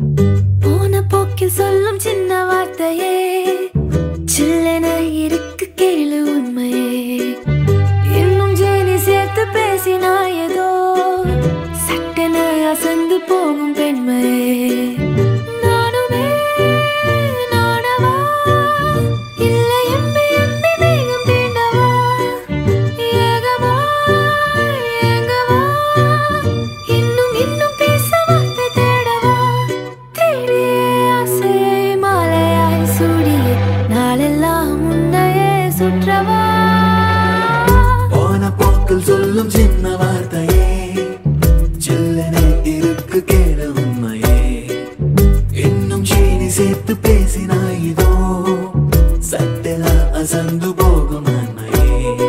போன போக்கில் சொல்லும் சின்ன வார்த்தையே சில்லென இருக்கு கேளு உண்மையே இன்னும் ஜேனி சேர்த்து பேசினா ஏதோ சட்டென அசந்து போகும் பெண்மையே நானுமே நானவா இல்லை எம்பி எம்பி மேகம் தீண்டவா ஏகமா ஏங்கவா இன்னும் இன்னும் பேச வார்த்தை தேடவா தேடியே ஆசையை மாலையாய் சூடியே நாளெல்லாம் உன்னையே சுற்றவா போன போக்கில் சொல்லும் சின்ன வார்த்தையே சில்லனே இருக்கு கேளு உண்மையே இன்னும் சீனி சேர்த்து பேசினாய் இதோ சட்டெல அசந்து போகும் நன்மையே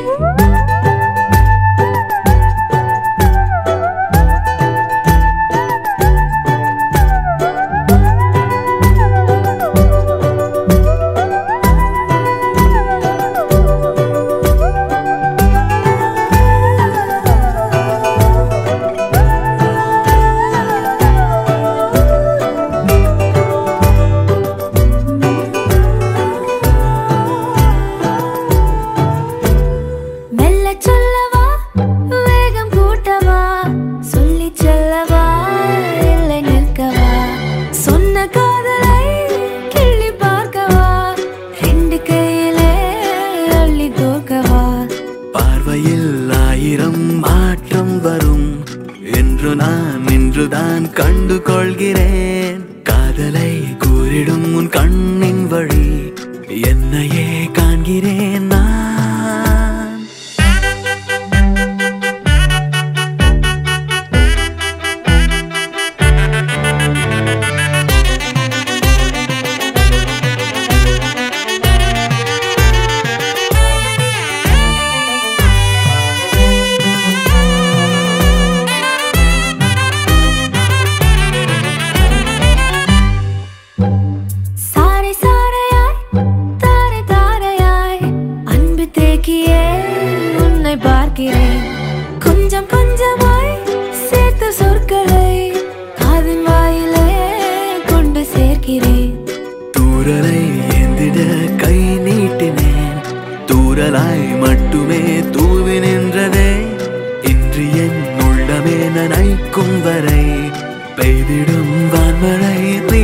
மெல்ல சொல்லவா வேகம் கூட்டவா சொல்லி செல்லவா இல்லை நிற்கவா சொன்ன காதலை கிள்ளி பார்க்கவா ரெண்டு கையிலே அள்ளி தோக்கவா பார்வையில் ஆயிரம் மாற்றம் வரும் என்று நான் இன்றுதான் கண்டு கொள்கிறேன் காதலை கூறிடும் உன் கண்ணின் வழி என்னையே காண்கிறேன் நான் சாரை சாரையாய் தாரை தாரையாய் அன்பு தேக்கியே உன்னை பார்க்கிறேன் கொஞ்சம் கொஞ்சமாய் சேர்த்த சொற்களை காதின் வாயிலே கொண்டு சேர்க்கிறேன் தூரலை ஏந்திட கை நீட்டினேன் தூரலாய் மட்டுமே தூவி நின்றதே இன்று என் உள்ளமே நனைக்கும் வரை பெய்திடும் வான்மழை நீ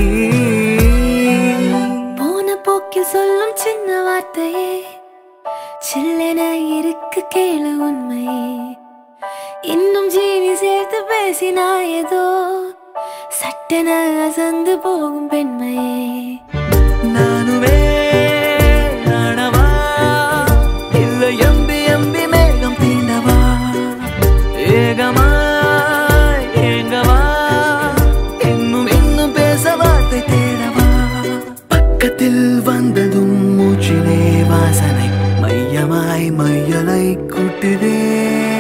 போன போக்கில் சொல்லும் சின்ன வார்த்தையே சில்லென இருக்கு கேளு உண்மையே இன்னும் ஜீவி சேர்த்து பேசினா ஏதோ சட்டென அசந்து போகும் பெண்மையே நானுமே நானவா இல்லை எம்பி எம்பி மேகம் தீண்டவா ஏகமா ஏங்கவா இன்னும் இன்னும் பேச வார்த்தை தேடவா பக்கத்தில் வந்ததும் மூச்சிலே வாசனை மையமாய் மையலை கூட்டுதே